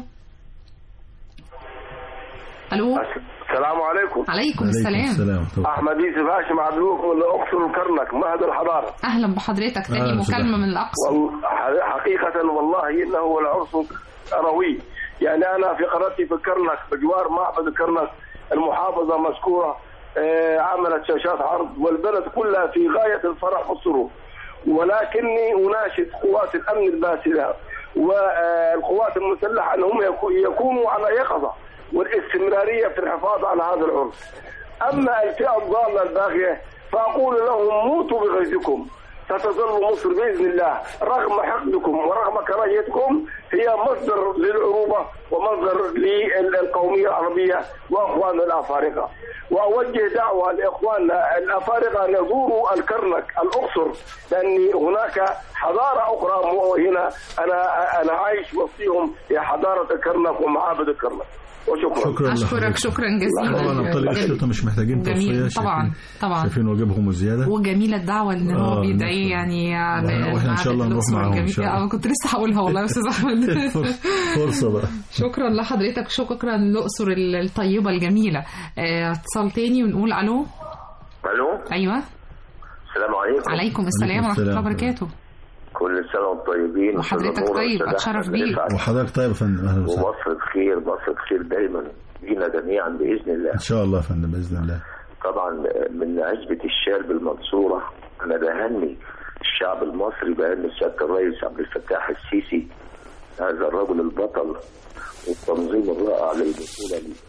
الو السلام عليكم عليكم السلام احمد يوسف هاشم عبدوك من الاقصر وكرنك مهد الحضاره اهلا بحضرتك تاني آه، مكالمه من الاقصى وال- حقيقه والله انه العرس روي يعني انا في قريتي في كرنك بجوار معبد كرنك المحافظه مذكوره آه، عملت شاشات عرض والبلد كلها في غايه الفرح والسرور ولكني اناشد قوات الامن الباسله والقوات المسلحه انهم يكو- يكونوا على يقظه والاستمراريه في الحفاظ على هذا العرس. اما الفئه الضاله الباغيه فاقول لهم موتوا بغيظكم ستظل مصر باذن الله رغم حقدكم ورغم كراهيتكم هي مصدر للعروبه ومصدر للقوميه العربيه واخواننا الافارقه. واوجه دعوه لاخواننا الافارقه ان يزوروا الكرنك الاقصر لان هناك حضاره اخرى مو- هنا انا انا عايش وسطهم هي حضاره الكرنك ومعابد الكرنك. وشكرا شكرا اشكرك شكرا جزيلا طبعا ابطال الشرطه مش محتاجين جميل توصيه طبعا شايفين- طبعا شايفين واجبهم وزياده وجميلة الدعوة ان هو آه، بيدعي يعني على واحنا إن شاء الله نروح معاهم إن شاء الله. اه كنت لسه هقولها والله يا استاذ احمد فرصه بقى شكرا لحضرتك شكرا الاقصر الطيبة الجميلة آه، اتصال تاني ونقول الو الو ايوه السلام عليكم عليكم السلام ورحمة الله وبركاته كل سنه وانتم طيبين وحضرتك أستاذة نورة، طيب، أستاذ أتشرف أحمد بيك. رفعت. وحضرتك طيب يا فندم اهلا وسهلا ومصر بخير مصر بخير دايما بينا جميعا باذن الله ان شاء الله يا فندم باذن الله طبعا من عزبة الشال بالمنصورة أنا بهني الشعب المصري بأن سيادة الرئيس عبد الفتاح السيسي هذا الرجل البطل والتنظيم الرائع للبطولة دي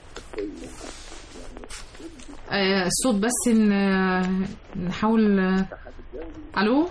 آه، الصوت بس ان آه، نحاول آه، الو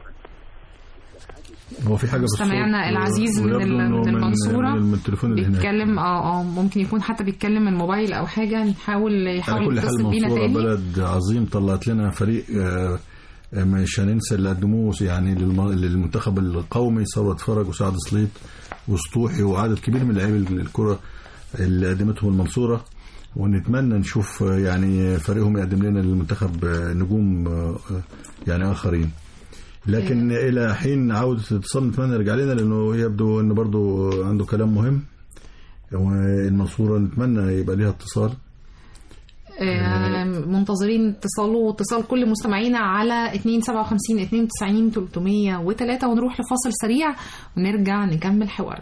هو في حاجه بالصوت مستمعنا العزيز من ويبدو ال- إنه من المنصورة من التليفون اللي هناك بيتكلم اه اه ممكن يكون حتى بيتكلم من موبايل او حاجة نحاول على يحاول كل حال يتصل بينا المنصورة تاني بلد عظيم طلعت لنا فريق آه، آه، مش هننسى اللي قدموه يعني للم- للمنتخب القومي ثروت فرج وسعد سليط وسطوحي وعدد كبير من لاعبي الكرة اللي قدمتهم المنصورة ونتمنى نشوف آه، يعني فريقهم يقدم لنا للمنتخب آه، نجوم آه، آه، يعني آخرين لكن إلى حين عودة الاتصال نتمنى يرجع لنا لأنه يبدو أنه برضو عنده كلام مهم والمنصورة نتمنى يبقى ليها اتصال آه، منتظرين اتصاله واتصال كل مستمعينا على 257 92 303 ونروح لفاصل سريع ونرجع نكمل حوارنا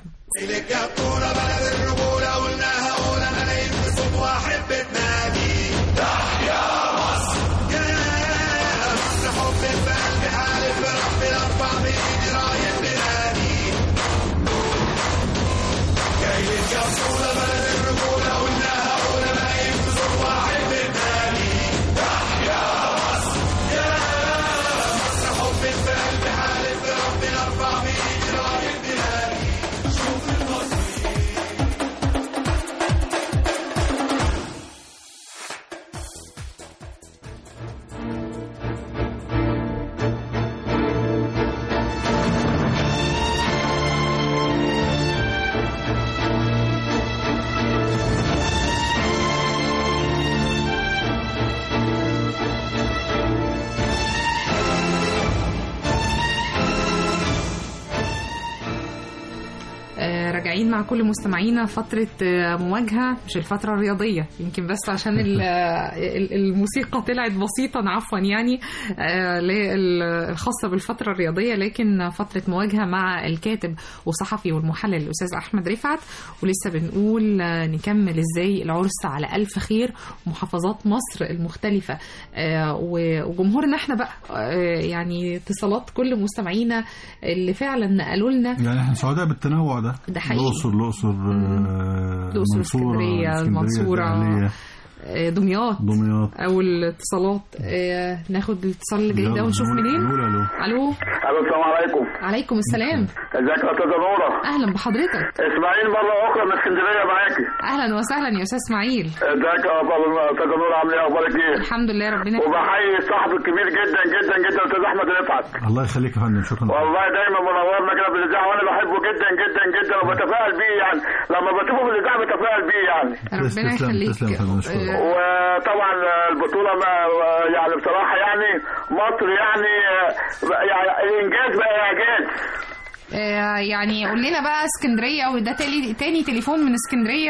مكملين مع كل مستمعينا فترة آه، مواجهة مش الفترة الرياضية يمكن بس عشان ال- آه، ال- الموسيقى طلعت بسيطا عفوا يعني آه، لل- الخاصة بالفترة الرياضية لكن فترة مواجهة مع الكاتب والصحفي والمحلل الأستاذ أحمد رفعت ولسه بنقول آه، نكمل إزاي العرس على ألف خير ومحافظات مصر المختلفة آه، و- وجمهورنا احنا بقى آه، يعني اتصالات كل مستمعينا اللي فعلا نقلوا لنا يعني احنا سعداء بالتنوع ده ده حقيقي. الاقصر الاقصر آه، الأقصر، المنصورة، اسكندرية، المنصورة. الدقهلية، آه، دمياط دمياط او الاتصالات آه، ناخد الاتصال اللي جاي ده ونشوف منين الو الو الو الو السلام عليكم عليكم السلام ازيك يا استاذه نوره اهلا بحضرتك اسماعيل مره اخرى من اسكندريه معاكي اهلا وسهلا يا استاذ اسماعيل ازيك يا استاذه نوره عامله ايه اخبارك ايه الحمد لله ربنا يخليك. وبحيي صاحب الكبير جدا جدا جدا استاذ احمد رفعت الله يخليك يا فندم شكرا والله دايما منورنا كده في الاذاعه وانا بحبه جدا جدا جدا وبتفائل بيه يعني لما بشوفه في الاذاعه بتفائل بيه يعني ربنا تسلم يخليك تسلم يا فندم شكرا وطبعا البطوله ما يعني بصراحه يعني مصر يعني يعني الانجاز بقى اعجاز آه، يعني قول لنا بقى اسكندريه وده تاني تاني تليفون من اسكندريه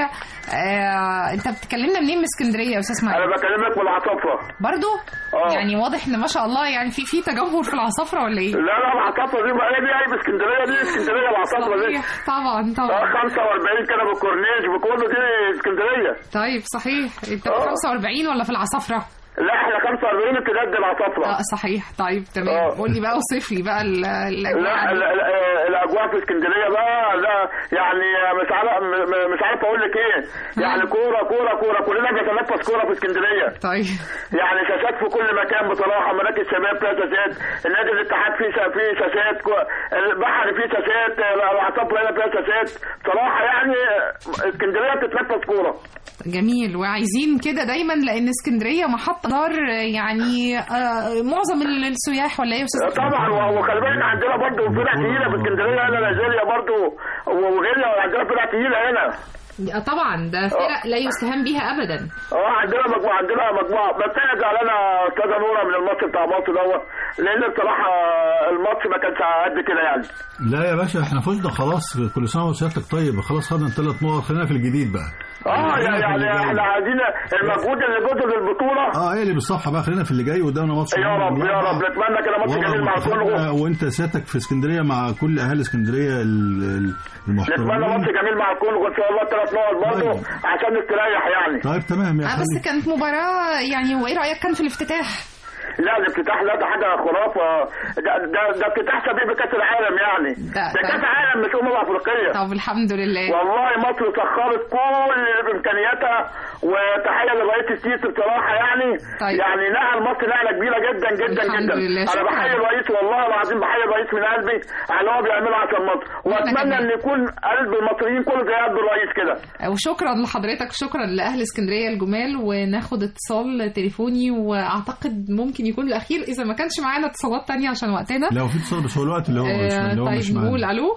آه، انت بتكلمنا منين من اسكندريه يا استاذ اسماعيل انا بكلمك من العصافره برضو اه يعني واضح ان ما شاء الله يعني في في تجمهر في العصافره ولا ايه لا لا العصافره دي بقى دي عيب اسكندريه دي اسكندريه العصافره دي صحيح طبعا طبعا اه 45 كده بالكورنيش بكله دي اسكندريه طيب صحيح انت في 45 ولا في العصافره لا احنا 45 امتداد العصافره اه صحيح طيب تمام قول لي بقى اوصف لي بقى ال- الاجواء لا دي. لا- لا- الاجواء في اسكندريه بقى لا يعني مش عارف م- مش عارف اقول لك ايه يعني كوره كوره كوره كلنا بنتنفس كوره في اسكندريه طيب يعني شاشات في كل مكان بصراحه مراكز شباب فيها شاشات النادي الاتحاد فيه شا- فيه شاشات كو- البحر فيه شاشات العصافره هنا فيها شاشات بصراحه يعني اسكندريه بتتنفس كوره جميل وعايزين كده دايما لان اسكندريه محطه دار يعني آه، معظم ال- السياح ولا ايه يا استاذ طبعا و- وخلي بالك عندنا برضه فرق تقيله في اسكندريه هنا نيجيريا برضه وغيرها عندنا فرق تقيله هنا آه، طبعا ده فرق لا يستهان بيها ابدا اه عندنا مجموعه عندنا مجموعه بس انا زعلانه استاذه نوره من الماتش بتاع مصر دوت لان بصراحه الماتش ما كانش قد كده يعني لا يا باشا احنا فزنا خلاص كل سنه وسيادتك طيب خلاص خدنا ثلاث نقط خلينا في الجديد بقى اه خلينا يعني في اللي يعني جاي. احنا عايزين المجهود اللي جزء للبطوله اه ايه اللي بالصفحه بقى خلينا في اللي جاي قدامنا ماتش يا مهم رب والله. يا رب نتمنى كده ماتش والله جميل مع منتخبنا كله وانت سيادتك في اسكندريه مع كل اهالي اسكندريه ال- ال- نتمنى المحترمين ماتش جميل مع الكونغو ان شاء الله ثلاث نقط برضه عشان نستريح يعني طيب تمام يا آه، بس خليك كانت مباراه يعني وايه رايك كان في الافتتاح لا الافتتاح لا ده حاجه خرافه ده ده, ده افتتاح شبيه بكاس العالم يعني ده- ده كاس عالم مش امم افريقيه طب الحمد لله والله مصر سخرت كل امكانياتها وتحيه للرئيس السيسي بصراحه يعني طيب. يعني نقل مصر نقله كبيره جدا جدا الحمد جدا لله، انا شكراً. بحيي الرئيس والله العظيم بحيي الرئيس من قلبي على اللي هو بيعمله عشان مصر واتمنى ان يكون قلب المصريين كله زي قلب الرئيس كده وشكرا لحضرتك شكرا لاهل اسكندريه الجمال وناخد اتصال تليفوني واعتقد ممكن يكون الاخير اذا ما كانش معانا اتصالات تانية عشان وقتنا لو في اتصال بس هو الوقت اللي هو مش آه، اللي هو مش طيب نقول معانا الو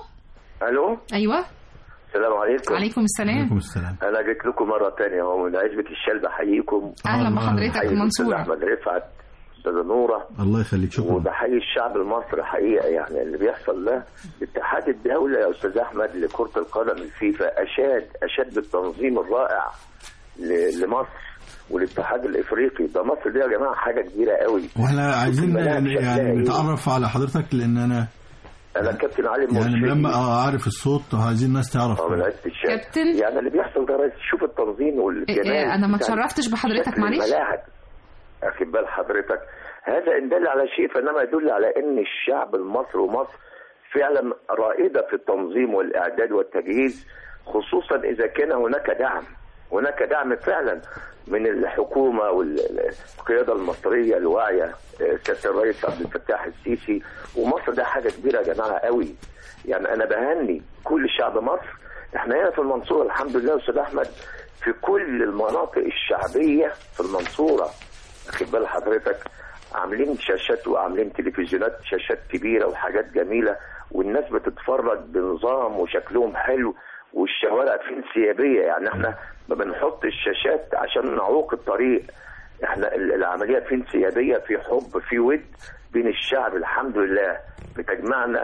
الو ايوه السلام عليكم عليكم السلام عليكم السلام انا جيت لكم مره تانية اهو من عزبه الشال بحييكم اهلا بحضرتك بحيي المنصوره الأستاذ احمد رفعت استاذه نوره الله يخليك شكرا وبحيي الشعب المصري حقيقه يعني اللي بيحصل ده اتحاد الدوله يا استاذ احمد لكره القدم الفيفا اشاد اشاد بالتنظيم الرائع ل- لمصر والاتحاد الافريقي ده مصر دي يا جماعه حاجه كبيره قوي واحنا عايزين الملاعب يعني شكلها إيه؟ نتعرف على حضرتك لان انا انا كابتن علي يعني مرشدي لما آه، عارف الصوت عايزين الناس تعرف اه من عزبه الشال كابتن. يعني اللي بيحصل ده رئيس شوف التنظيم والجمال إيه، إيه، انا ما بتاع اتشرفتش بحضرتك شكل معلش الملاعب اخد بال حضرتك هذا ان دل على شيء فانما يدل على ان الشعب المصري ومصر فعلا رائده في التنظيم والاعداد والتجهيز خصوصا اذا كان هناك دعم هناك دعم فعلا من الحكومه والقياده المصريه الواعيه آه، سياده الرئيس عبد الفتاح السيسي ومصر ده حاجه كبيره يا جماعه قوي يعني انا بهني كل شعب مصر احنا هنا في المنصوره الحمد لله يا استاذ احمد في كل المناطق الشعبيه في المنصوره واخد بال حضرتك عاملين شاشات وعاملين تلفزيونات شاشات كبيره وحاجات جميله والناس بتتفرج بنظام وشكلهم حلو والشوارع فيه انسيابيه يعني احنا ما بنحط الشاشات عشان نعوق الطريق احنا ال- العمليه في انسيابيه في حب في ود بين الشعب الحمد لله بتجمعنا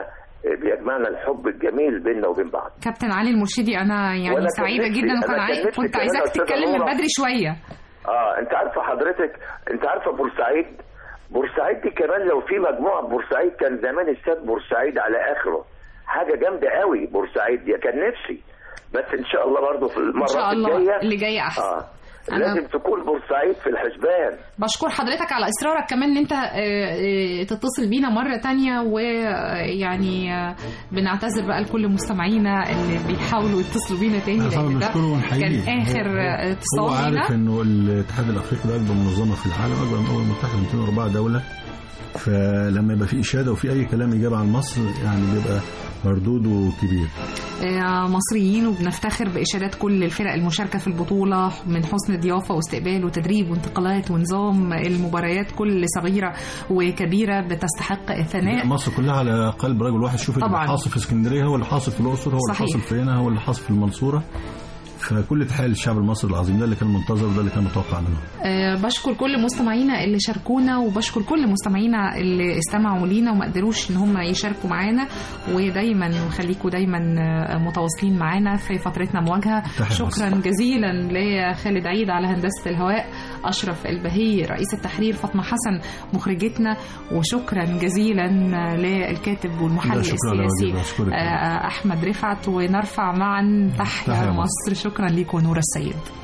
بيجمعنا الحب الجميل بيننا وبين بعض كابتن علي المرشدي انا يعني وأنا كان سعيده نفسي- جدا أنا وكان كان عايز نفسي كنت كمان عايزاك أستاذة تتكلم من نورة. بدري شويه اه انت عارفه حضرتك انت عارفه بورسعيد بورسعيد دي كمان لو في مجموعه بورسعيد كان زمان استاد بورسعيد على اخره حاجه جامده قوي بورسعيد دي كان نفسي بس ان شاء الله برضو في المرات شاء الله الجايه اللي جاية أحسن. اه أنا- لازم تكون بورسعيد في الحسبان بشكر حضرتك على اصرارك كمان ان انت آه، آه، تتصل بينا مره تانية ويعني آه، بنعتذر بقى لكل مستمعينا اللي بيحاولوا يتصلوا بينا تاني احنا طبعا لان ده بنشكره ونحييه كان اخر آه، هو اتصال عارف لينا انه الاتحاد الافريقي ده اكبر منظمه في العالم اكبر من اول متحده 204 دوله فلما يبقى في اشاده وفي اي كلام ايجابي عن مصر يعني بيبقى مردوده كبير آه، مصريين وبنفتخر بإشادات كل الفرق المشاركة في البطولة من حسن ضيافة واستقبال وتدريب وانتقالات ونظام المباريات كل صغيرة وكبيرة بتستحق الثناء مصر كلها على قلب رجل واحد شوف اللي طبعاً. حاصل في اسكندريه هو اللي حاصل في الاقصر هو اللي صحيح. حاصل في هنا هو اللي حاصل في المنصوره فكل تحيه للشعب المصري العظيم ده اللي كان منتظر وده اللي كان متوقع منه آه، بشكر كل مستمعينا اللي شاركونا وبشكر كل مستمعينا اللي استمعوا لينا وما قدروش ان هم يشاركوا معانا ودايما وخليكم دايما آه، متواصلين معانا في فترتنا مواجهه تحية شكرا جزيلا لخالد عيد على هندسه الهواء اشرف البهي رئيس التحرير فاطمه حسن مخرجتنا وشكرا جزيلا للكاتب والمحلل لا، شكرا على السياسي واجبها. أشكرك. آه، احمد رفعت ونرفع معا تحيا تحيا مصر شكرا ليك ونور السيد